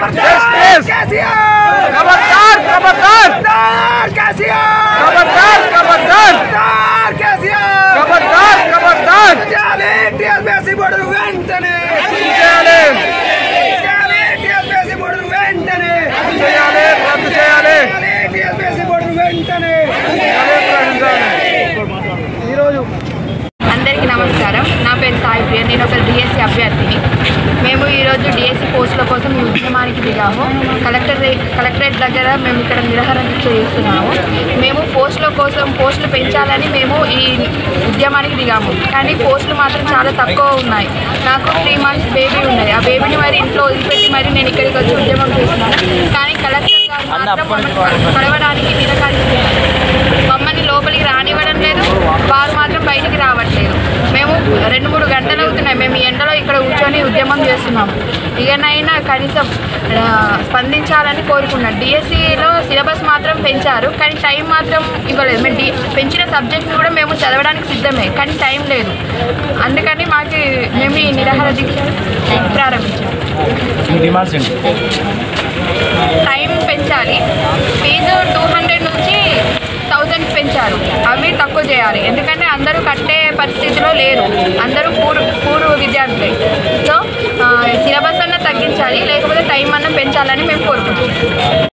Justice! खबरदार खबरदार खबरदार खबरदार खबरदार खबरदार వెంటనే చేయాలి రద్దు చేయాలి రద్దు చేయాలి వెంటనే అదే ప్రకటించాలి అందరికీ నమస్కారం నా పేరు సాయి ప్రియ నేను ఒక డిఎస్సి అభ్యర్థిని మేము ఈరోజు డిఎస్సి పోస్టుల కోసం ఈ ఉద్యమానికి దిగాము కలెక్టర్ దే- కలెక్టరేట్ దగ్గర మేము ఇక్కడ నిరహార దీక్ష చేస్తున్నాము మేము పోస్టుల కోసం పోస్టులు పెంచాలని మేము ఈ ఉద్యమానికి దిగాము కానీ పోస్టులు మాత్రం చాలా తక్కువ ఉన్నాయి నాకు త్రీ మంత్స్ బేబీ ఉన్నది ఆ బేబీని మరి ఇంట్లో వదిలిపెట్టి మరి నేను ఇక్కడికి వచ్చి ఉద్యమం చేస్తున్నాను కానీ కలెక్టర్ గారు మాత్రం మమ్మల్ని కలవడానికి నిరాకరిస్తున్నారు మమ్మల్ని లోపలికి రానివ్వడం లేదు వారు మాత్రం బయటికి రావట్లేదు మేము రెండు మూడు గంటలు అవుతున్నాయి మేము ఈ ఎండలో ఇక్కడ కూర్చొని ఉద్యమం చేస్తున్నాము ఇకనైనా కనీసం ఆ, స్పందించాలని కోరుకున్నాం డిఎస్సిలో సిలబస్ మాత్రం పెంచారు కానీ టైం మాత్రం ఇవ్వలేదు మేము డి పెంచిన సబ్జెక్ట్ని కూడా మేము చదవడానికి సిద్ధమే కానీ టైం లేదు అందుకని మాకు మేము ఈ నిరాహార దీక్ష ప్రారంభించాం డిమాండ్స్ ఏంటి టైం పెంచాలి ఫీజు టూ హండ్రెడ్ నుంచి థౌజండ్ పెంచారు అవి తక్కువ చేయాలి ఎందుకంటే అందరూ కట్టే పరిస్థితిలో లేరు అందరూ పూర్వ పూర్వ విద్యార్థులే సో సిలబస్ అన్న తగ్గించాలి లేకపోతే టైం అన్న పెంచాలని మేము కోరుకుంటున్నాం